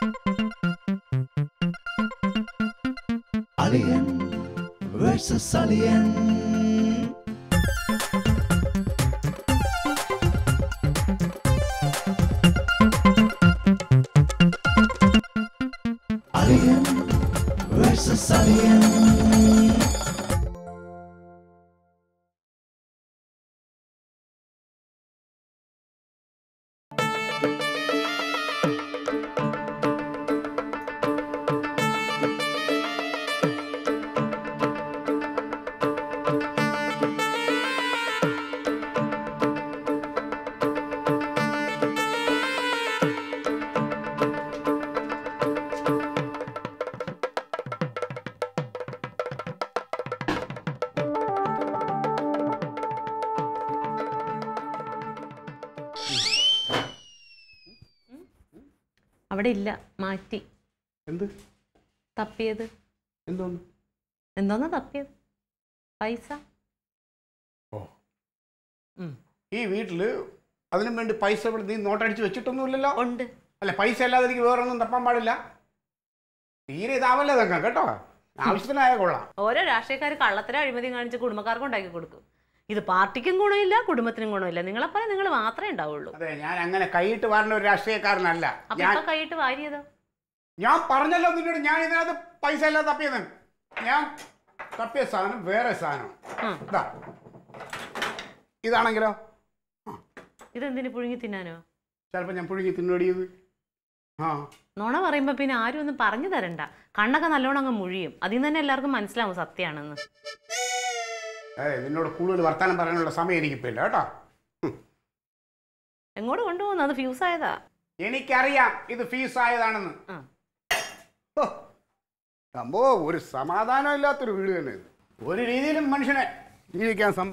Alien versus Alien. Alien versus Alien. അവിടെ ഇല്ല മാറ്റി എന്ത് തപ്പിയത് എന്തോന്ന് എന്തോന്നാ തപ്പിയത് പൈസ ഓ ഉം. ഈ വീട്ടില് അതിനും വേണ്ടി പൈസ ഇവിടെ നീ നോട്ടടിച്ച് വെച്ചിട്ടൊന്നുമില്ലല്ലോ ഉണ്ട് അല്ല പൈസ അല്ലാതെ എനിക്ക് വേറൊന്നും തപ്പാൻ പാടില്ല തീരെ ഇതാവല്ലേ തക്കാം കേട്ടോ ആവശ്യത്തിനായ കൊള്ളാം ഓരോ രാഷ്ട്രീയക്കാർ കള്ളത്തര അഴിമതി കാണിച്ച് കുടുംബക്കാർക്ക് ഉണ്ടാക്കി കൊടുക്കും ഇത് പാർട്ടിക്കും ഗുണമില്ല കുടുംബത്തിനും ഗുണമില്ല നിങ്ങളെപ്പോലെ നിങ്ങൾ മാത്രമേ ഉണ്ടാവുള്ളൂ അതെ ഞാൻ അങ്ങനെ കൈയിട്ട് വാരുന്ന ഒരു രാഷ്ട്രീയക്കാരനല്ല അപ്പൊ ഞാൻ ഇപ്പൊ കൈയിട്ട് വാരിയതോ ഞാൻ പറഞ്ഞല്ലോ നിന്നോട് ഞാൻ ഇതിനകത്ത് പൈസ എല്ലാം തപ്പിയത് ഞാൻ തപ്പിയ സാധനം വേറെ സാധനം ആ ഇതാ ഇതാണെങ്കിലോ ഇതെന്തിനു പുഴുങ്ങി തിന്നാനോ ചിലപ്പോൾ ഞാൻ പുഴുങ്ങി തിന്നോടിയത് ആ നുണ പറയുമ്പോ പിന്നെ ആരും ഒന്നും പറഞ്ഞു തരണ്ട കണ്ണൊക്കെ നല്ലോണം അങ്ങ് മുഴിയും അതിൽ നിന്ന് തന്നെ എല്ലാവർക്കും മനസ്സിലാവും സത്യമാണെന്ന് ഏ നിന്നോട് കൂടുതൽ വർത്തമാനം പറയാനുള്ള സമയം എനിക്കിപ്പോൾ ഇല്ല കേട്ടോ എങ്ങോട്ട് കൊണ്ടുപോകുന്നു അത് ഫ്യൂസ് ആയതാ എനിക്കറിയാം ഇത് ഫീസ് ആയതാണെന്ന് ആ ഹോ, സംഭവം ഒരു സമാധാനം ഇല്ലാത്തൊരു വീട് തന്നെ ഇത് ഒരു രീതിയിലും മനുഷ്യനെ ജീവിക്കാൻ സം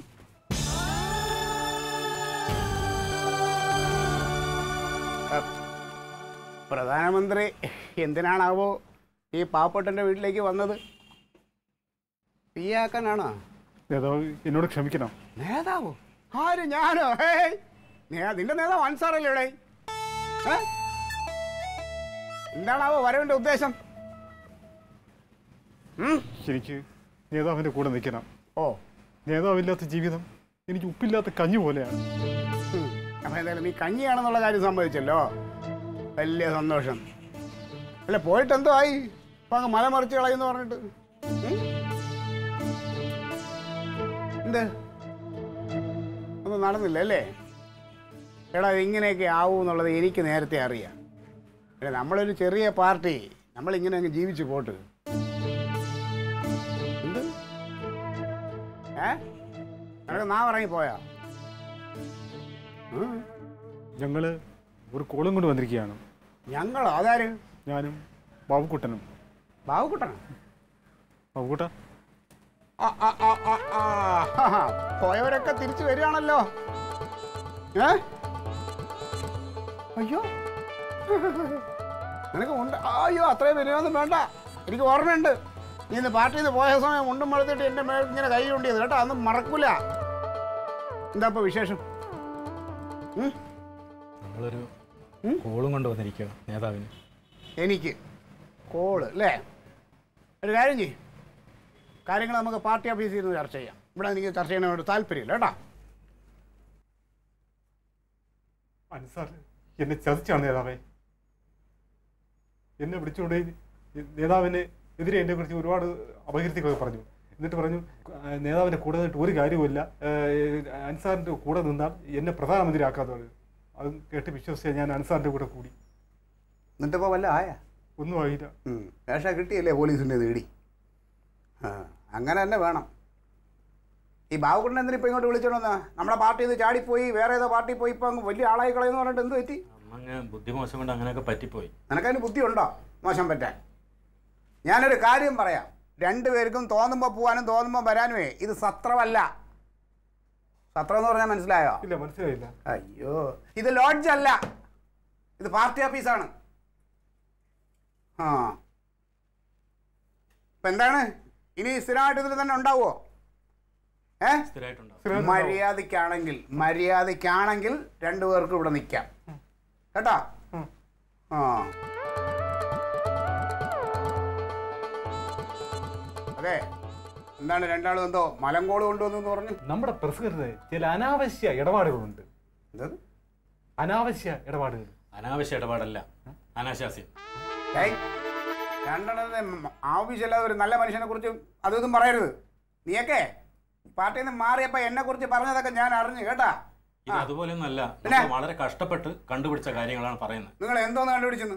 ആ, പ്രധാനമന്ത്രി എന്തിനാണാവോ ഈ പാവപ്പെട്ടൻ്റെ വീട്ടിലേക്ക് വന്നത് തീയാക്കാനാണോ നേതാവ് എന്നോട് ക്ഷമിക്കണം നേതാവോ ആര് ഞാനോ ഹേയ് നേ- നിന്റെ നേതാവ് അൻസാറല്ലേ ഇവിടെ ഏ? എന്താണാവോ വരവിന്റെ ഉദ്ദേശം ഉം? എനിക്ക് നേതാവിൻ്റെ കൂടെ നിൽക്കണം ഓ നേതാവില്ലാത്ത ജീവിതം എനിക്ക് ഉപ്പില്ലാത്ത കഞ്ഞി പോലെയാണ് ഉം. അപ്പൊ എന്തായാലും നീ കഞ്ഞിയാണെന്നുള്ള കാര്യം സംഭവിച്ചല്ലോ വലിയ സന്തോഷം അല്ല പോയിട്ട് എന്തോ ആയി ഇപ്പൊ അങ്ങ് മല മറിച്ച് കളയെന്ന് പറഞ്ഞിട്ട് ഉം? എന്ത് ഒന്നും നടന്നില്ല അല്ലേ എടാ ഇങ്ങനെയൊക്കെ ആവൂ എന്നുള്ളത് എനിക്ക് നേരത്തെ അറിയാം പിന്നെ നമ്മളൊരു ചെറിയ പാർട്ടി നമ്മളിങ്ങനെ അങ്ങ് ജീവിച്ചു പോട്ട് എന്ത് ഏ നിനക്ക് നാ ഇറങ്ങി പോയാ ഉം. ഞങ്ങൾ ഒരു കോളും കൊണ്ട് വന്നിരിക്കുകയാണ് ഞങ്ങളോ അതാര് ഞാനും ബാബുക്കുട്ടനും ബാബുക്കുട്ടനോ ബാബുക്കുട്ട ആ, ആ, ആ, ആ, ആ. ഹാ, പോയവരൊക്കെ തിരിച്ചു വരികയാണല്ലോ ഏ അയ്യോ നിനക്ക് ഉണ്ട് അയ്യോ അത്രയും വരുമൊന്നും വേണ്ട എനിക്ക് ഓർമ്മയുണ്ട് നീ ഇന്ന് പാർട്ടിയിൽ നിന്ന് പോയ സമയം മുണ്ടും മളത്തിട്ട് എൻ്റെ മേൽ ഇങ്ങനെ കൈ കൊണ്ടിയത് കേട്ടോ അതൊന്നും മറക്കൂല എന്താ ഇപ്പൊ വിശേഷം ഉം? നമ്മളൊരു കോളും കൊണ്ട് വന്നിരിക്കുക നേതാവിന് എനിക്ക് കോള് അല്ലേ ഒരു കാര്യം ചെയ്യും കാര്യങ്ങൾ നമുക്ക് പാർട്ടി ഓഫീസിൽ നിന്ന് ചർച്ച ചെയ്യാം ഇവിടെ എനിക്ക് ചർച്ച ചെയ്യാനോട് താല്പര്യമില്ല കേട്ടോ അൻസാർ എന്നെ ചതിച്ചാണ് നേതാവേ എന്നെ വിളിച്ചുകൊണ്ട് ഈ നേതാവിന് എതിരെ എന്നെ കുറിച്ച് ഒരുപാട് അപകീർത്തികളൊക്കെ പറഞ്ഞു എന്നിട്ട് പറഞ്ഞു "ആ, നേതാവിൻ്റെ കൂടെ നിന്നിട്ട് ഒരു കാര്യവുമില്ല ഏഹ്, അൻസാറിൻ്റെ കൂടെ നിന്നാൽ എന്നെ പ്രധാനമന്ത്രി ആക്കാന്ന് പറഞ്ഞു അത് കേട്ട് വിശ്വസിച്ച ഞാൻ അൻസാറിൻ്റെ കൂടെ കൂടി എന്നിട്ടിപ്പോൾ വല്ല ആയ ഒന്നും ആയില്ല വേഷ കിട്ടിയല്ലേ പോലീസിൻ്റെ നേടി ആ അങ്ങനെ തന്നെ വേണം ഈ ബാബുക്കുട്ടൻ എന്തിനാ ഇപ്പം ഇങ്ങോട്ട് വിളിച്ചോണ്ടെന്നാ നമ്മുടെ പാർട്ടിയിൽ നിന്ന് ചാടിപ്പോയി വേറെ ഏതോ പാർട്ടി പോയി ഇപ്പം അങ്ങ് വലിയ ആളായി കളയെന്ന് പറഞ്ഞിട്ട് എന്ത് പറ്റി അമ്മങ്ങ് ബുദ്ധിമോശം കൊണ്ട് അങ്ങനെയൊക്കെ പറ്റിപ്പോയി നിനക്കതിന് ബുദ്ധിയുണ്ടോ മോശം പറ്റാൻ ഞാനൊരു കാര്യം പറയാം രണ്ടുപേർക്കും തോന്നുമ്പോൾ പോകാനും തോന്നുമ്പോൾ വരാനുമേ ഇത് സത്രമല്ല സത്രം എന്ന് പറഞ്ഞാൽ മനസ്സിലായോ ഇല്ല മനസ്സിലായില്ല അയ്യോ ഇത് ലോഡ്ജ് അല്ല ഇത് പാർട്ടി ഓഫീസാണ് ആ ഇപ്പം എന്താണ് ഇനി സ്ഥിരമായിട്ട് ഇതിൽ തന്നെ ഉണ്ടാവുമോ ഏ സ്ഥിരമായിട്ടുണ്ടാവും മര്യാദയ്ക്കാണെങ്കിൽ മര്യാദയ്ക്കാണെങ്കിൽ രണ്ടുപേർക്കും ഇവിടെ നിൽക്കാം കേട്ടോ ആ അതെ എന്താണ് രണ്ടാളും എന്തോ മലങ്കോട് കൊണ്ടുവന്നു പറഞ്ഞു നമ്മുടെ പ്രസിഡന്റിന് ചില അനാവശ്യ ഇടപാടുകളുണ്ട് എന്തത് അനാവശ്യ ഇടപാടുകൾ അനാവശ്യ ഇടപാടല്ല അനാശാസ്യം ഏയ് രണ്ടെണ്ണത്തിന് മ- ആവശ്യമില്ലാതെ ഒരു നല്ല മനുഷ്യനെ കുറിച്ച് അതും ഇതും പറയരുത് നീയൊക്കെ പാർട്ടിയിൽ നിന്ന് മാറിയപ്പോ എന്നെ കുറിച്ച് പറഞ്ഞതൊക്കെ ഞാൻ അറിഞ്ഞു കേട്ടാ ഇത് അതുപോലെയൊന്നും അല്ല പിന്നെ? നമ്മൾ വളരെ കഷ്ടപ്പെട്ട് കണ്ടുപിടിച്ച കാര്യങ്ങളാണ് പറയുന്നത് നിങ്ങൾ എന്തോന്ന് കണ്ടുപിടിച്ചെന്ന്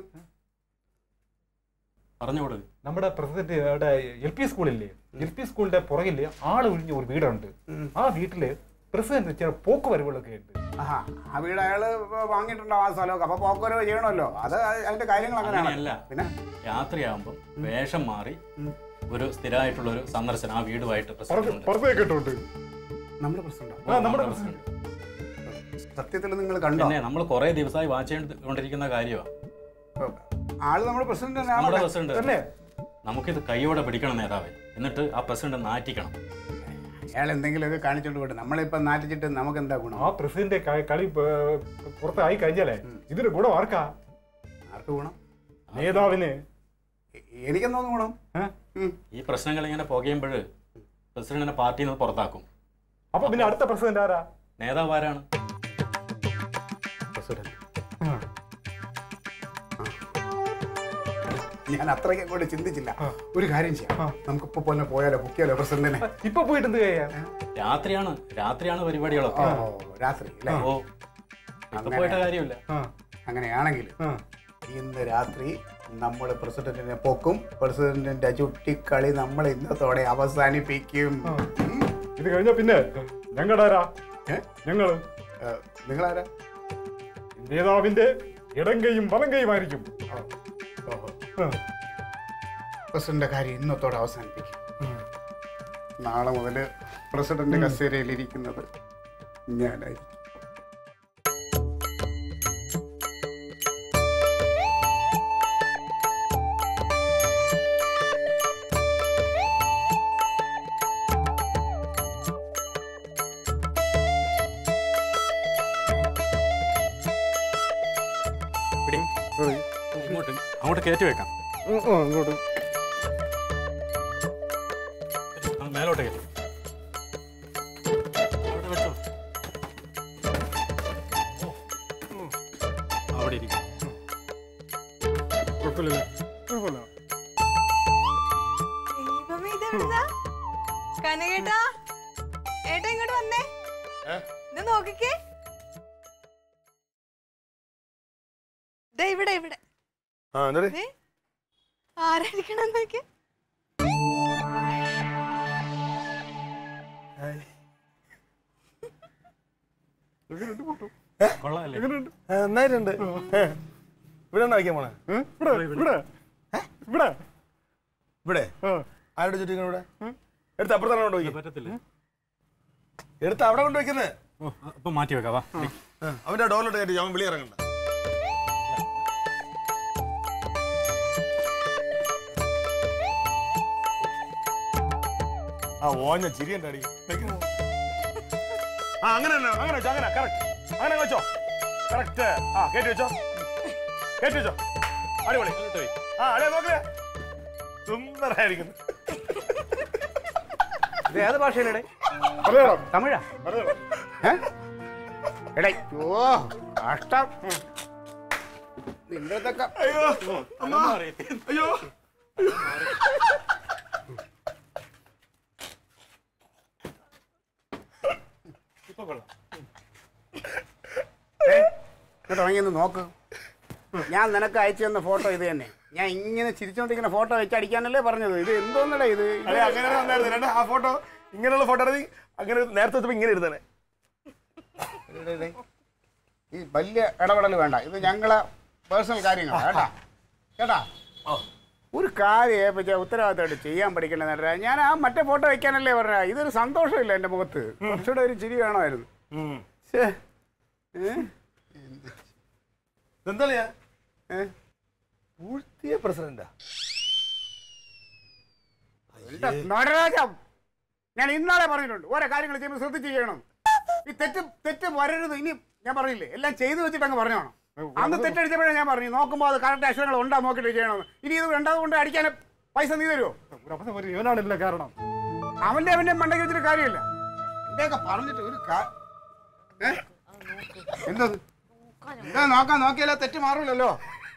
പറഞ്ഞുകൊടു നമ്മുടെ പ്രസിഡന്റ് അവിടെ എൽ പി സ്കൂളില്ലേ എൽ പി സ്കൂളിന്റെ പുറകില് ആള് ഒഴിഞ്ഞ ഒരു വീടുണ്ട് ആ വീട്ടില് പ്രസിഡന്റ് ചില പോക്ക് വരവുകളൊക്കെ ഉണ്ട് ആഹാ ആ വീട് അയാള് വാങ്ങിയിട്ടുണ്ടാവും ആ സ്ഥലമൊക്കെ അപ്പൊ പോക്കോരോ ചെയ്യണമല്ലോ അത് അതിന്റെ കാര്യങ്ങൾ അങ്ങനെയാണ് അങ്ങനെയല്ല പിന്നെ രാത്രിയാകുമ്പോൾ വേഷം മാറി ഒരു സ്ഥിരമായിട്ടുള്ള ഒരു സന്ദർശനം ആ വീടുമായിട്ട് പ്രസിഡന്റ് ഉണ്ട്. പുറത്തേക്ക് ഇട്ടുണ്ട് നമ്മുടെ പ്രശ്നം ആ നമ്മുടെ പ്രസിഡന്റ്. സത്യത്തിൽ നിങ്ങൾ കണ്ടോ പിന്നെ നമ്മൾ കുറെ ദിവസമായി വാച്ച് ചെയ്തുകൊണ്ടിരിക്കുന്ന കാര്യമാണ് ആള് നമ്മുടെ പ്രസിഡന്റ് നമ്മുടെ തന്നെയാണോ പ്രസിഡന്റ് തന്നെ നമുക്കിത് കൈയോടെ പിടിക്കണം നേതാവേ എന്നിട്ട് ആ പ്രസിഡന്റ് നാറ്റിക്കണം അയാൾ എന്തെങ്കിലുമൊക്കെ കാണിച്ചോണ്ട് പോട്ടെ നമ്മളിപ്പോ നാട്ടിച്ചിട്ട് നമുക്ക് എന്താ ഗുണം ആ പ്രസിഡന്റ് ക- കളി ഏർ, പുറത്തായി കഴിഞ്ഞാലേ ഇതിന്റെ ഗുണം ആർക്കാ ആർക്ക് ഗുണം നേതാവിന് എ- എനിക്കെന്തോന്ന് ഗുണം ഏ? ഉം. ഈ പ്രശ്നങ്ങൾ ഇങ്ങനെ പുകയുമ്പോൾ പ്രസിഡന്റിനെ പാർട്ടിയിൽ നിന്ന് പുറത്താക്കും അപ്പൊ പിന്നെ അടുത്ത പ്രസിഡന്റ് ആരാ നേതാവ് ആരാണ് ആ. ഞാൻ അത്രയ്ക്ക് അങ്ങോട്ട് ചിന്തിച്ചില്ല ഒരു കാര്യം ചെയ്യാം ആ. നമുക്ക് ഇപ്പൊ പോലെ പോയാലോ ബുക്കിയാലോ പ്രസിഡന്റിനെ ഇപ്പൊ പോയിട്ട് എന്ത് ചെയ്യാ രാത്രിയാണ് രാത്രിയാണ് പരിപാടികളൊക്കെ ഓ രാത്രി അല്ലേ ഓ ഇപ്പൊ പോയിട്ട് കാര്യമില്ല ആ, അങ്ങനെയാണെങ്കിൽ ആ. ഇന്ന് രാത്രി നമ്മൾ പ്രസിഡന്റിനെ പൊക്കും പ്രസിഡന്റിന്റെ ചുട്ടിക്കളി നമ്മൾ ഇന്നത്തോടെ അവസാനിപ്പിക്കും ആ. ഇത് കഴിഞ്ഞ പിന്നെ ഞങ്ങളുടെ ആരാ ഏ? ഞങ്ങള് ഏ, നിങ്ങളാരാ നേതാവിന്റെ ഇടങ്കയും വലങ്കയും ആയിരിക്കും ഓഹോ ആ. പ്രസിഡന്റ് കാര്യം ഇന്നത്തോടെ അവസാനിപ്പിക്കും ഉം. നാളെ മുതൽ പ്രസിഡന്റ് കസേരയിൽ ഇരിക്കുന്നത് ഞാനായിരിക്കും പിടി. ഇങ്ങോട്ട് അങ്ങോട്ട് കയറ്റി വെക്കാം ഉം, ഉം, ഇങ്ങോട്ട്. ആ, മേലോട്ട് കയറ്റി അവിടെ വെച്ചോ ഓ. അവിടെ ഇരിക്കും കുഴപ്പമില്ല. കുഴപ്പമില്ല. ദൈവമേ, ഇതെവിടുന്നാ? കനകേട്ടാ ഏട്ടാ ഇങ്ങോട്ട് വന്നേ ഇത് നോക്കിക്കേ ദേ ഇവിടെ ഇവിടെ ആ എന്നിട്ട് ദേ, ആരായിരിക്കണം നോക്കിയേ കൊള്ളാല്ലേ ആ, നന്നായിട്ടുണ്ട് ഇവിടെ ഉണ്ടോ വയ്ക്കാൻ പോണേ ഏ? ഇവിടെ ഇവിടെ ഇവിടെ ഇവിടെ ആ. ആരുടെ ചുറ്റിക്കണം ഇവിടെ എടുത്ത് അപ്പുറത്താണ് കൊണ്ട് വയ്ക്കും പറ്റത്തില്ല എടുത്ത് അവിടെ കൊണ്ട് വയ്ക്കുന്നത് ഓ അപ്പൊ മാറ്റി വെക്കാം വാ അവന്റെ ഡോറിലോട്ട് കയറ്റി അവൻ വിളി ഇറങ്ങണ്ട ആ ഓഞ്ഞ ചിരി എൻ്റെ അടി വെക്കുന്നു. ആ അങ്ങനെ തന്നെ അങ്ങനെ വെച്ചോ അങ്ങനെ കറക്റ്റ് അങ്ങനെ വെച്ചോ കറക്റ്റ് ആ കയറ്റി വെച്ചോ കയറ്റി വെച്ചോ അടിപൊളി ആ അടിയ നോക്കേ സുന്ദരായിരിക്കുന്നു ഇത് ഏത് ഭാഷയിലേ അറിയാം തമിഴാ അറിയാം ഏ? എടേ ഓ കഷ്ടം നിന്റെ ഇതൊക്കെ അയ്യോ അമ്മ അയ്യോ ഇങ്ങോട്ട് ഇറങ്ങിയൊന്ന് നോക്ക് ഞാൻ നിനക്ക് അയച്ചു തന്ന ഫോട്ടോ ഇത് തന്നെ ഞാൻ ഇങ്ങനെ ചിരിച്ചോണ്ടിരിക്കുന്ന ഫോട്ടോ വെച്ച് അടിക്കാനല്ലേ പറഞ്ഞത് ഇത് എന്തോന്നടാ ഇത് ഇത് അതെ അങ്ങനെ നന്നായിരുന്നു രണ്ട് ആ ഫോട്ടോ ഇങ്ങനെയുള്ള ഫോട്ടോ എടുത്ത് അങ്ങനെ നേരത്തെ വെച്ചപ്പോ ഇങ്ങനെ ഇരുന്നേ ഇത് ഇത് ഈ വലിയ ഇടപെടൽ വേണ്ട ഇത് ഞങ്ങളെ പേഴ്സണൽ കാര്യങ്ങളാണ് കേട്ടാ കേട്ടാ ഒരു കാര്യം ഏൽപ്പിച്ച ഉത്തരവാദിത്തമായിട്ട് ചെയ്യാൻ പഠിക്കണമെന്ന് ഞാൻ ആ മറ്റേ ഫോട്ടോ വെക്കാനല്ലേ പറഞ്ഞ ഇതൊരു സന്തോഷമില്ല എൻ്റെ മുഖത്ത് കുറച്ചുകൂടെ ഒരു ചിരി വേണമായിരുന്നു ശ്ശേ. ഏ? എന്താ ഏ? പൂഴ്ത്തിയ പ്രസിഡന്റാ എന്താ നടരാജം ഞാൻ ഇന്നാളെ പറഞ്ഞിട്ടുണ്ട് ഓരോ കാര്യങ്ങൾ ചെയ്യുമ്പോൾ ശ്രദ്ധിച്ച് ചെയ്യണം ഈ തെറ്റ് തെറ്റ് വരരുത് ഇനി ഞാൻ പറഞ്ഞില്ലേ എല്ലാം ചെയ്തു വെച്ചിട്ട് അങ്ങ് പറഞ്ഞോണം അന്ന് തെറ്റടിച്ചപ്പോഴേ ഞാൻ പറഞ്ഞു നോക്കുമ്പോൾ അത് കറക്റ്റ് അക്ഷരങ്ങൾ ഉണ്ടാ നോക്കിയിട്ട് ചെയ്യണമെന്ന് ഇനി ഇത് രണ്ടാമത് കൊണ്ട് അടിക്കാൻ പൈസ നീ തരുമോ ഒരു അബദ്ധം പറ്റി ഇവനാണല്ലോ കാരണം അവന്റെ അവന്റെ മണ്ടയ്ക്ക് വെച്ചിട്ട് കാര്യമില്ല എന്റെയൊക്കെ പറഞ്ഞിട്ട് ഒരു കാ- ഏ? എന്തത് എന്താ നോക്കാൻ നോക്കിയാലോ തെറ്റ് മാറൂലല്ലോ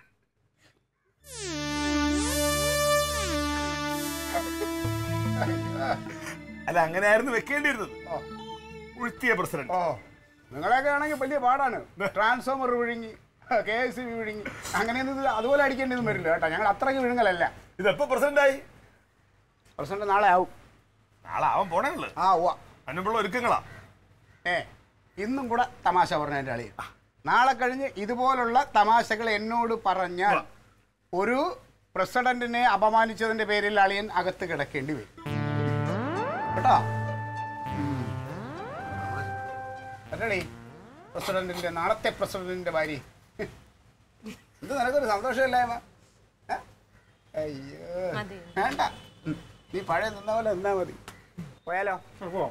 അല്ല അങ്ങനെയായിരുന്നു വെക്കേണ്ടിയിരുന്നത് ഉഴ്ത്തിയ പ്രസിഡന്റ് ഓ നിങ്ങളെയൊക്കെ ആണെങ്കിൽ വലിയ പാടാണ് ട്രാൻസ്ഫോമർ വിഴുങ്ങി കെ എസ് ബി വിഴുങ്ങി അങ്ങനെയൊന്നും ഇത് അതുപോലെ അടിക്കേണ്ടതൊന്നും വരില്ല കേട്ടോ ഞങ്ങൾ അത്രയ്ക്ക് വിഴുങ്ങലല്ല ഇതെപ്പോ പ്രസിഡന്റായി പ്രസിഡന്റ് നാളെ ആവും നാളെ അവൻ പോണേ ഉള്ളു ആ ഉവ്വ അതിനുള്ള ഒരുക്കങ്ങളാ ഏ ഇന്നും കൂടെ തമാശ പറഞ്ഞ എൻ്റെ അളിയൻ നാളെ കഴിഞ്ഞ് ഇതുപോലുള്ള തമാശകൾ എന്നോട് പറഞ്ഞാൽ ഒരു പ്രസിഡന്റിനെ അപമാനിച്ചതിന്റെ പേരിൽ അളിയൻ അകത്ത് കിടക്കേണ്ടി വരും കേട്ടോ ഉം. അല്ലടി പ്രസിഡന്റിന്റെ നാളത്തെ പ്രസിഡന്റിന്റെ ഭാര്യ ഇത് നിനക്കൊരു സന്തോഷമില്ലായ്മ ഏ? അയ്യോ മതി. വേണ്ട ഉം. നീ പഴയ നിന്ന പോലെ നിന്നാ മതി പോയാലോ പോവാം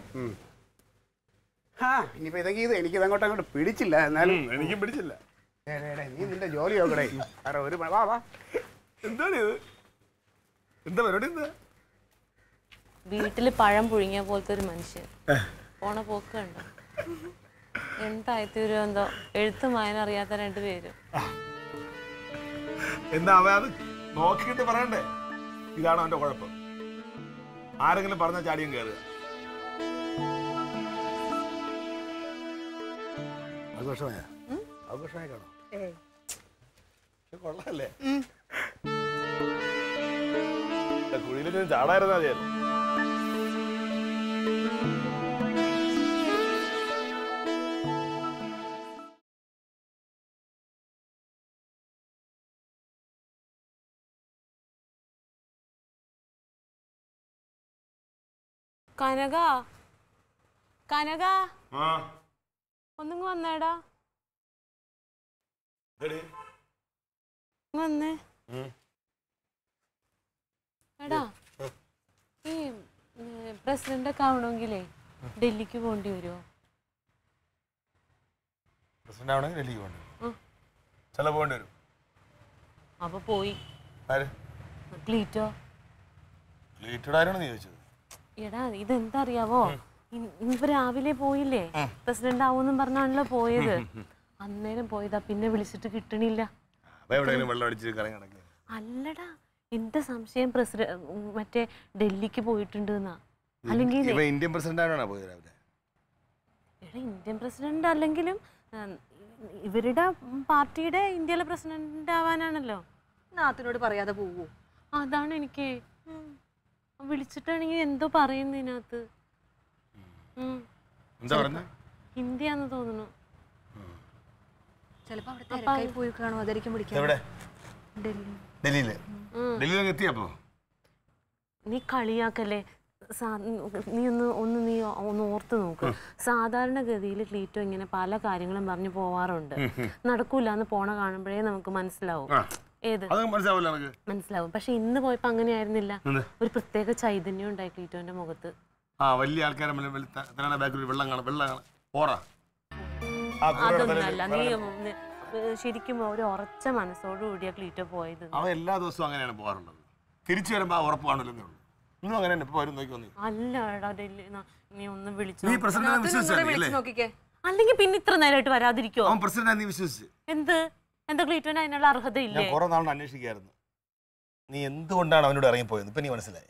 ആ ഇനിയിപ്പോ ഇതൊക്കെ ഇത് എനിക്കിത് അങ്ങോട്ട് അങ്ങോട്ട് പിടിച്ചില്ല എന്നാലും എനിക്കും പിടിച്ചില്ല ഡേ, ഡേ, ഡേ, നീ നിന്റെ ജോലി നോക്കടേ വേറെ ഒരു പ- വാ വാ എന്താണ് ഇത് എന്താ പരിപാടി എന്താ വീട്ടില് പഴം പുഴുങ്ങിയ പോലത്തെ ഒരു മനുഷ്യൻ പോണ പോക്ക് കണ്ടോ എന്തായിത്തീരും എന്തോ എഴുത്തും വായന അറിയാത്ത രണ്ട് പേരും എന്താ അവൻ അത് നോക്കിയിട്ട് പറയണ്ടേ ഇതാണ് അവന്റെ കുഴപ്പം ആരെങ്കിലും പറഞ്ഞ ചാടിയും കയറുക ആഘോഷമായ ആഘോഷമായി കാണോ പക്ഷെ കൊള്ളാല്ലേ കുഴിയിൽ ചാടായിരുന്നാ മതിയായിരുന്നു കനക കനക ആ ഒന്നിങ്ങ് വന്നേടാ എടി ഇങ്ങ് വന്നേ ഉം. എടാ ഈ പ്രസിഡന്റ് ഒക്കെ ആവണമെങ്കിലേ ഡൽഹിക്ക് പോകേണ്ടി വരുമോ പ്രസിഡന്റ് ആവണമെങ്കിൽ ഡൽഹിക്ക് പോകേണ്ടി ഉം. ചില പോകേണ്ടി വരും അപ്പൊ പോയി ആര് ക്ലീറ്റോ ലീറ്റഡ് ആരാണ് നീ ചോദിച്ചത് എടാ ഇതെന്താ അറിയാവോ ഇ- ഇന്നിപ്പോ രാവിലെ പോയില്ലേ പ്രസിഡന്റ് ആവൂന്നും പറഞ്ഞാണല്ലോ പോയത് അന്നേരം പോയതാ പിന്നെ വിളിച്ചിട്ട് കിട്ടണില്ല അപ്പൊ എവിടെയെങ്കിലും വെള്ളം അടിച്ച് കറങ്ങി നടക്കുക അല്ലടാ എന്റെ സംശയം പ്രസിഡന്റ് മറ്റേ ഡൽഹിക്ക് പോയിട്ടുണ്ട് എന്നാ അല്ലെങ്കിൽ ഇവ ഇന്ത്യൻ പ്രസിഡന്റ് ആണോ പോയത് രാവിലെ എടാ ഇന്ത്യൻ പ്രസിഡന്റ് അല്ലെങ്കിലും ഉം, ഇവരുടെ പാർട്ടിയുടെ ഇന്ത്യയിലെ പ്രസിഡന്റ് ആവാനാണല്ലോ നാത്തിനോട് പറയാതെ പോവൂ അതാണ് എനിക്ക് വിളിച്ചിട്ടാണെങ്കിൽ എന്തോ പറയുന്നു ഇതിനകത്ത് ഉം. എന്താ പറഞ്ഞത് ഹിന്ദിയാന്ന് തോന്നുന്നു ചിലപ്പോ അവിടെ തിരക്കായി പോയി കാണും അതായിരിക്കും വിളിക്കാൻ എവിടെ ഡൽഹി ഡൽഹിയില് ഉം. ഡൽഹിയിലൊക്കെ എത്തിയപ്പോ നീ കളിയാക്കല്ലേ സാ- നീ ഒന്ന് ഒന്ന് നീ ഒന്ന് ഓർത്ത് നോക്ക് സാധാരണഗതിയിൽ ക്ലീറ്റോ ഇങ്ങനെ പല കാര്യങ്ങളും പറഞ്ഞു പോവാറുണ്ട് നടക്കൂല എന്ന് പോണ കാണുമ്പോഴേ നമുക്ക് മനസ്സിലാവും ആ. ഏത് അത് മനസ്സിലാവില്ല എനിക്ക് മനസ്സിലാവും പക്ഷെ ഇന്ന് പോയപ്പോ അങ്ങനെ ആയിരുന്നില്ല എന്ത്? ഒരു പ്രത്യേക ചൈതന്യം ഉണ്ടായി ക്ലീറ്റോന്റെ മുഖത്ത് ആ വലിയ ആൾക്കാരെ തലയുടെ ബാക്കിൽ വെള്ളം കാണാം വെള്ളം കാണാം പോറാ ആ കുതിരയുടെ അതൊന്നല്ല നീ തലയിൽ ഉം, ശരിക്കും ഒരു ഉറച്ച മനസ്സോടുകൂടിയാ ക്ലീറ്റോ പോയത് അവൻ എല്ലാ ദിവസവും അങ്ങനെയാണ് പോകാറുള്ളത് തിരിച്ചു വരുമ്പോ ആ ഉറപ്പ് കാണുമല്ലോ ഉള്ളൂ ഇന്നും അങ്ങനെ തന്നെ ഇപ്പൊ വരും നോക്കി വന്നു അല്ല എടാ ഡൽഹി ന- നീ ഒന്ന് വിളിച്ചു നീ നോക്ക്. പ്രസിഡന്റിനെ നാത്തിനെ ഒന്നുകൂടെ വിശ്വസിച്ചല്ലേ വിളിച്ച് നോക്കിക്കേ അല്ലെങ്കിൽ പിന്നെ ഇത്ര നേരമായിട്ട് വരാതിരിക്കോ അവൻ പ്രസിഡന്റ് നീ വിശ്വസിച്ച് എന്ത് എന്താ ക്ലീറ്റോന് അതിനുള്ള അർഹത ഞാൻ ഇല്ലേ കുറെ നാളിന് അന്വേഷിക്കായിരുന്നു നീ എന്തുകൊണ്ടാണ് അവനോട് ഇറങ്ങിപ്പോയത് ഇപ്പൊ നീ മനസ്സിലായി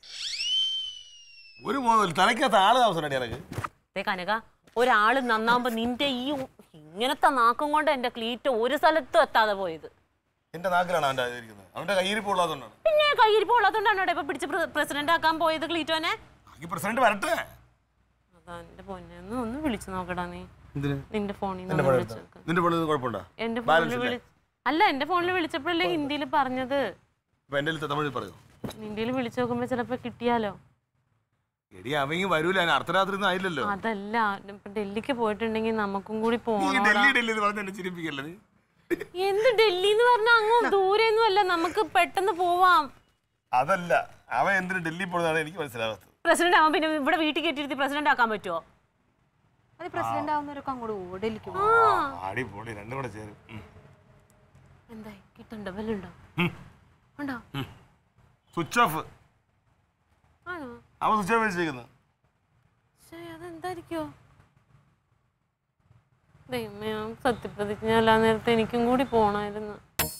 ഒരു മോതൽ തലയ്ക്കകത്ത് ആള് താമസം എനിക്ക് ദേ കനക ഒരാള് നന്നാവുമ്പോ നിന്റെ ഈ ഉ- ഇങ്ങനത്തെ നാക്കം കൊണ്ട് എന്റെ ക്ലീറ്റ് ഒരു സ്ഥലത്തും എത്താതെ പോയത് എന്റെ നാക്കിലാണ് അവന്റെ ഇരിക്കുന്നത് അവന്റെ കയ്യിരിപ്പുള്ളതുകൊണ്ടാണ് പിന്നെ കയ്യിരിപ്പ് ഉള്ളതുകൊണ്ടാണ് ഇപ്പൊ പിടിച്ച് പ്രസിഡന്റ് ആക്കാൻ പോയത് ക്ലീറ്റോനെ ഈ പ്രസിഡന്റ് വരട്ടെ അതാ എന്റെ പൊന്നെ ഒന്ന് ഒന്ന് വിളിച്ചു നോക്കടാ നീ എന്തിന് നിന്റെ ഫോണിൽ നിന്റെ നിന്ന് ഫോണിൽ വിളിച്ചു നോക്ക് നിന്റെ ഫോണിൽ കുഴപ്പമുണ്ടോ എന്റെ Balance ഫോണിൽ ഇല്ലേ? വിളി അല്ല എന്റെ ഫോണിൽ വിളിച്ചപ്പോഴല്ലേ ഹിന്ദിയിൽ പറഞ്ഞത് ഇപ്പൊ എന്റെ അടുത്ത് തമിഴിൽ പറയൂ നിന്റെ വിളിച്ചു നോക്കുമ്പോ ചിലപ്പോ കിട്ടിയാലോ എടി അവങ്ങി വരൂല അതിന് അർദ്ധരാത്രി ഒന്നും ആയില്ലല്ലോ അതല്ല ഇപ്പൊ ഡൽഹിക്ക് പോയിട്ടുണ്ടെങ്കിൽ നമുക്കും കൂടി നീ പോകണം ഡൽഹി ഡൽഹി എന്ന് പറഞ്ഞ് എന്നെ ചിരിപ്പിക്കല്ലേ നീ എന്ത് ഡൽഹി എന്ന് പറഞ്ഞാൽ അങ്ങ് ദൂരെയൊന്നും അല്ല നമുക്ക് പെട്ടെന്ന് പോവാം അതല്ല അവൻ എന്തിനു ഡൽഹി പോകുന്നതാണ് എനിക്ക് മനസ്സിലാകാത്തത് പ്രസിഡന്റ് ആവാൻ പിന്നെ ഇവിടെ വീട്ടിൽ കയറ്റിയിരുത്തി പ്രസിഡന്റ് ആക്കാൻ പറ്റുമോ അത് പ്രസിഡന്റ് ആവുന്നവരൊക്കെ അങ്ങോട്ട് പോകും ഡൽഹിക്ക് പോകും ആ ആടി പോടി രണ്ടും കൂടെ ചേരും ഉം. എന്തായി കിട്ടണ്ടോ വല്ലുണ്ടോ ഉം. ഉണ്ടോ സ്വിച്ച് ഓഫ് ആണോ അവൻ സ്വിച്ച് ഓഫ് വെച്ചിരിക്കുന്നത് ശ്ശേ, അതെന്തായിരിക്കോ ദൈവമേ ആ സത്യപ്രതിജ്ഞ എല്ലാ നേരത്തെ എനിക്കും കൂടി പോണായിരുന്നു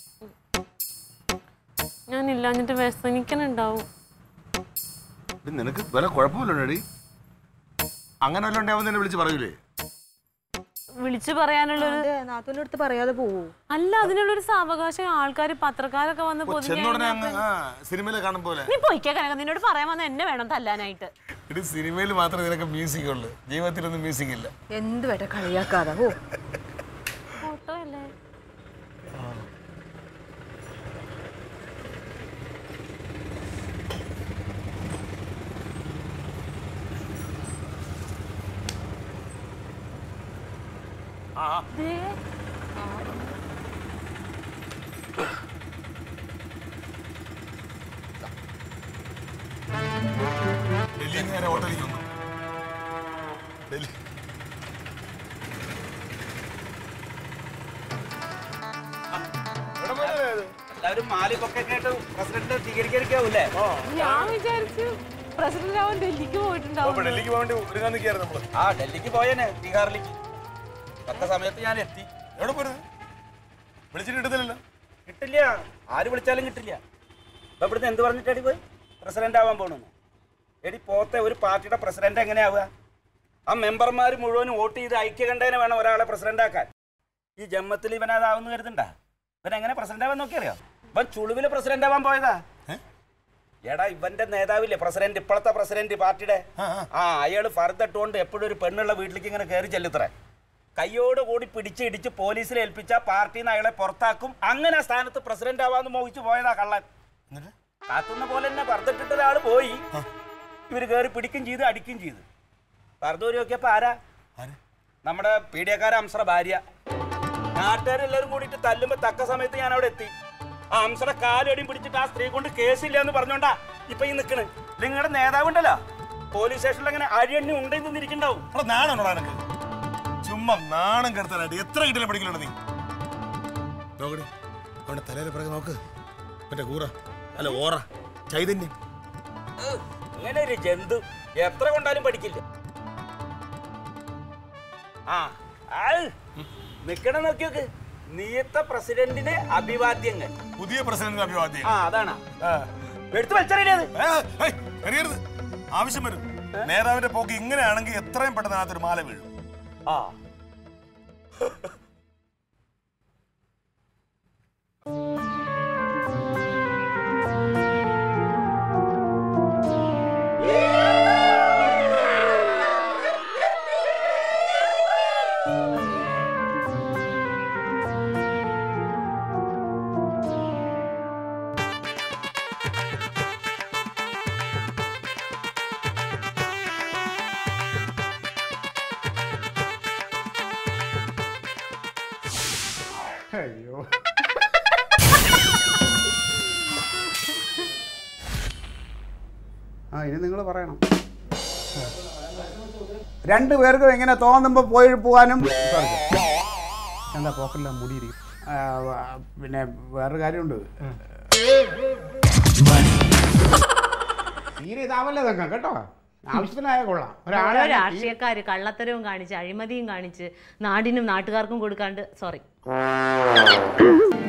ഞാനില്ലാഞ്ഞിട്ട് വ്യസനിക്കണുണ്ടാവും ഇത് നിനക്ക് വില കുഴപ്പമില്ലടി അങ്ങനെ വല്ലതും ഉണ്ടാവും തന്നെ വിളിച്ച് പറയൂലേ വിളിച്ചു പറയാനുള്ളൊരു അതെ നാത്തൂൻ്റെ അടുത്ത് പറയാതെ പോവൂ അല്ല അതിനുള്ളൊരു സാവകാശം ആൾക്കാർ പത്രക്കാരൊക്കെ വന്ന് പൊതിഞ്ഞ് ചെന്ന ഉടനെ അങ്ങ് കഴിഞ്ഞാ ആ സിനിമയിൽ കാണും പോലെ നീ പൊയ്ക്കാ കനക നിന്നോട് പറയാൻ വന്ന എന്നെ വേണം തല്ലാനായിട്ട് ഇത് സിനിമയിൽ മാത്രമേ ഇതിനൊക്കെ മ്യൂസിക് ഉള്ളൂ ജീവിതത്തിലൊന്നും മ്യൂസിക് ഇല്ല എന്ത് വേട്ട കളിയാക്കാതെ ഓ ഫോട്ടോ അല്ലേ ദേ, ഡൽഹി നേരെ ഹോട്ടലിലേക്ക് വന്നു ഡൽഹി എവിടെ പോയതാ ഇത്? എല്ലാവരും മാലിപ്പൊക്കെ കേട്ട് പ്രസിഡന്റ് സ്വീകരിക്കാവൂലേ ഞാൻ വിചാരിച്ചു പ്രസിഡന്റ് ആവാൻ ഡൽഹിക്ക് ഓ, പോയിട്ടുണ്ടാവും ഇപ്പൊ ഡൽഹിക്ക് പോകാൻ വേണ്ടി ഒരുങ്ങാൻ നിൽക്കുകയായിരുന്നു നമ്മള് ആ ഡൽഹിക്ക് പോയേനെ ബീഹാറിലേക്ക് തക്ക സമയത്ത് ഞാൻ എത്തി എവിടെ പോരുത് വിളിച്ചിട്ട് കിട്ടുന്നില്ലല്ലോ കിട്ടില്ല ആര് വിളിച്ചാലും കിട്ടില്ല ഇപ്പൊ ഇവിടുന്ന് എന്ത് പറഞ്ഞിട്ടടി പോയി പ്രസിഡന്റ് ആവാൻ പോണെന്ന് എടി പോത്തെ ഒരു പാർട്ടിയുടെ പ്രസിഡന്റ് എങ്ങനെയാവുക ആ മെമ്പർമാർ മുഴുവനും വോട്ട് ചെയ്ത് ഐക്യകണ്ഠേന വേണം ഒരാളെ പ്രസിഡന്റ് ആക്കാൻ ഈ ജമ്മത്തിൽ ഇവൻ അതാവുന്ന കരുതണ്ട ഇവൻ എങ്ങനെ പ്രസിഡന്റ് ആവാൻ നോക്കിയറിയോ ഇവൻ ചുളുവിൽ പ്രസിഡന്റ് ആവാൻ പോയതാ എടാ ഇവന്റെ നേതാവില്ലേ പ്രസിഡന്റ് ഇപ്പോഴത്തെ പ്രസിഡന്റ് പാർട്ടിയുടെ ആ അയാൾ ഫറുതിട്ടുകൊണ്ട് എപ്പോഴും ഒരു പെണ്ണുള്ള വീട്ടിലേക്ക് ഇങ്ങനെ കയറി ചെല്ലുത്രേ കയ്യോട് കൂടി പിടിച്ച് ഇടിച്ച് പോലീസിൽ ഏൽപ്പിച്ച പാർട്ടിയിൽ നിന്ന് അയാളെ പുറത്താക്കും അങ്ങനെ ആ സ്ഥാനത്ത് പ്രസിഡന്റ് ആവാന്ന് മോഹിച്ചു പോയതാ കള്ളൻ കാത്തുന്ന പോലെ തന്നെ ഫറുതിട്ടിട്ട് ഒരാൾ പോയി ഇവര് കയറി പിടിക്കും ചെയ്ത് അടിക്കും ചെയ്തു ഫറുദൂരി നോക്കിയപ്പോ ആരാ നമ്മുടെ പീഡിയക്കാര അംസറ ഭാര്യ നാട്ടുകാരെല്ലാവരും കൂടിയിട്ട് തല്ലുമ്പോ തക്ക സമയത്ത് ഞാൻ അവിടെ എത്തി ആ അംസറ കാലടിയും പിടിച്ചിട്ട് ആ സ്ത്രീ കൊണ്ട് കേസില്ല എന്ന് പറഞ്ഞോണ്ടാ ഇപ്പൊ ഈ നിക്കണ് നിങ്ങളുടെ നേതാവുണ്ടല്ലോ പോലീസ് സ്റ്റേഷനിൽ അങ്ങനെ അഴിയണ്ണി ഉണ്ടെന്ന് നിന്നിരിക്കണ്ടാവും അവിടെ നാണോ നിനക്ക് ചുമ്മാ നാണം കെടുത്താനായിട്ട് എത്ര കിട്ടില്ല പഠിക്കലുണ്ട് നീ നോക്കടി അവന്റെ തലയിലെ പിറകെ നോക്ക് മറ്റേ കൂറ അല്ല ഓറ ചൈതന്യം ഇങ്ങനെ ഒരു ജന്തു എത്ര കൊണ്ടാലും പഠിക്കില്ല ആ ആയ്. നിക്കണ നോക്കി നോക്ക് നിയത്ത പ്രസിഡന്റിന് അഭിവാദ്യങ്ങൾ പുതിയ പ്രസിഡന്റ് അഭിവാദ്യം ആ അതാണ് എടുത്തു വലിച്ചറിയത് ഏ, ഏയ്, എറിയരുത് ആവശ്യം വരും നേതാവിന്റെ പോക്ക് ഇങ്ങനെയാണെങ്കിൽ എത്രയും പെട്ടെന്ന് അതിനകത്തൊരു മാല വീഴും ആ അയ്യോ ആ ഇനി നിങ്ങൾ പറയണം രണ്ടു പേർക്കും എങ്ങനെ തോന്നുമ്പോൾ പോയി പോകാനും എന്താ പോക്കല്ല മുടിയിരിക്കും ആ, വ- പിന്നെ വേറൊരു കാര്യമുണ്ട് തീരെ ഇതാവല്ലേ തങ്കം കേട്ടോ ആവശ്യത്തിനായ കൊള്ളാം ഓരോ ഒരാളെ രാഷ്ട്രീയക്കാര് കള്ളത്തരവും കാണിച്ച് അഴിമതിയും കാണിച്ച് നാടിനും നാട്ടുകാർക്കും കൊടുക്കാണ്ട് സോറി